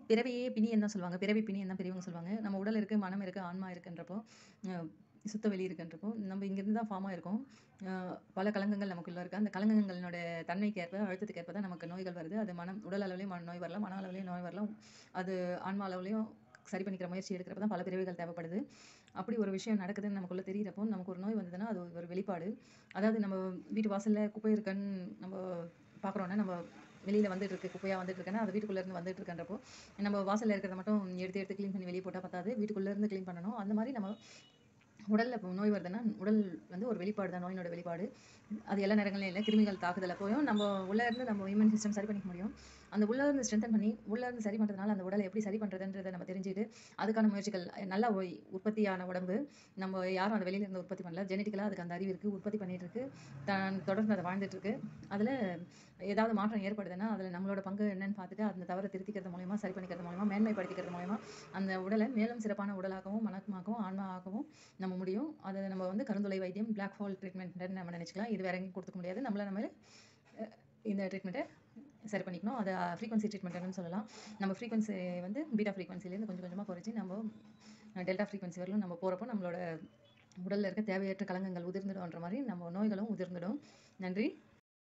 பிறவியே பிணின்னு தான் சொல்லுவாங்க பிறவி பிணின்னு தான் பெரியவங்க சொல்லுவாங்க நம்ம உடல் இருக்குது மனம் இருக்குது ஆன்மா இருக்குன்றப்போ அஹ், சுத்த வெளி இருக்குன்றப்போ நம்ம இங்கேருந்து தான் ஃபார்ம் ஆயிருக்கோம் அஹ், பல கலங்கங்கள் நமக்குள்ள இருக்குது அந்த கலங்கங்களோட தன்மைக்கு ஏற்ப அழுத்தத்துக்கு ஏற்ப தான் நமக்கு நோய்கள் வருது அது மனம் உடல் அளவுலேயும் மன நோய் வரலாம் மன அளவுலேயும் நோய் வரலாம் அது ஆன்மா அளவுலேயும் சரி பண்ணிக்கிற முயற்சி எடுக்கிறப்ப தான் பல பிறவிகள் தேவைப்படுது அப்படி ஒரு விஷயம் நடக்குதுன்னு நமக்குள்ள தெரியிறப்போ நமக்கு ஒரு நோய் வந்ததுன்னா அது ஒரு வெளிப்பாடு அதாவது நம்ம வீட்டு வாசல்ல குப்பை இருக்குன்னு நம்ம பார்க்குறோன்னா நம்ம வெளியில வந்துட்டு இருக்கு குப்பையா வந்துட்டு இருக்குன்னா அது வீட்டுக்குள்ள இருந்து வந்துட்டு இருக்கன்றப்போ நம்ம வாசல்ல இருக்கிறத மட்டும் எடுத்து எடுத்து க்ளீன் பண்ணி வெளியே போட்டால் பத்தாது வீட்டுக்குள்ள இருந்து க்ளீன் பண்ணணும் அந்த மாதிரி நம்ம உடல்ல இப்போ நோய் வருதுன்னா உடல் வந்து ஒரு வெளிப்பாடு தான் நோயினோட வெளிப்பாடு அது எல்லா நேரங்களிலும் இல்லை கிருமிகள் தாக்குதல் அப்போயும் நம்ம உள்ள இருந்து நம்ம இம்யூன் சிஸ்டம் சரி பண்ணிக்க முடியும் அந்த உள்ள இருந்து ஸ்ட்ரென்தன் பண்ணி உள்ள இருந்து சரி பண்றதுனால அந்த உடலை எப்படி சரி பண்றதுன்றதை நம்ம தெரிஞ்சுட்டு அதுக்கான முயற்சிகள் நல்ல ஒய்- உற்பத்தியான உடம்பு நம்ம யாரும் அந்த வெளியில இருந்து உற்பத்தி பண்ணல ஜெனட்டிக்கலாக அதுக்கு அந்த அறிவு இருக்கு உற்பத்தி பண்ணிட்டு இருக்கு தான் தொடர்ந்து அதை வாழ்ந்துட்டு இருக்கு அதுல ஏதாவது மாற்றம் ஏற்படுதுன்னா அதுல நம்மளோட பங்கு என்னன்னு பார்த்துட்டு அந்த தவறை திருத்திக்கிறது மூலயமா சரி பண்ணிக்கிறது மூலயமா மேன்மைப்படுத்திக்கிறது மூலயமா அந்த உடலை மேலும் சிறப்பான உடலாகவும் மனமாகவும் ஆன்மாவாகவும் நம்ம முடியும் அதை நம்ம வந்து கருந்துளை வைத்தியம் பிளாக் ஹோல் ட்ரீட்மெண்ட் நம்ம நினைச்சுக்கலாம் இது வேற எங்கேயும் கொடுத்துக்க முடியாது நம்மள நம்ம அஹ், இந்த ட்ரீட்மெண்ட்டை சரி பண்ணிக்கணும் அது ஃப்ரீக்வன்சி ட்ரீட்மெண்ட்னு சொல்லலாம் நம்ம ஃப்ரீக்வன்சி வந்து பீட்டா ஃப்ரீக்வன்சிலேருந்து கொஞ்சம் கொஞ்சமாக குறைச்சி நம்ம டெல்டா ஃப்ரீக்வன்சி வரலும் நம்ம போகிறப்போ நம்மளோட உடல்ல இருக்க தேவையற்ற கலங்கங்கள் உதிர்ந்துடும்ன்ற மாதிரி நம்ம நோய்களும் உதிர்ந்துடும் நன்றி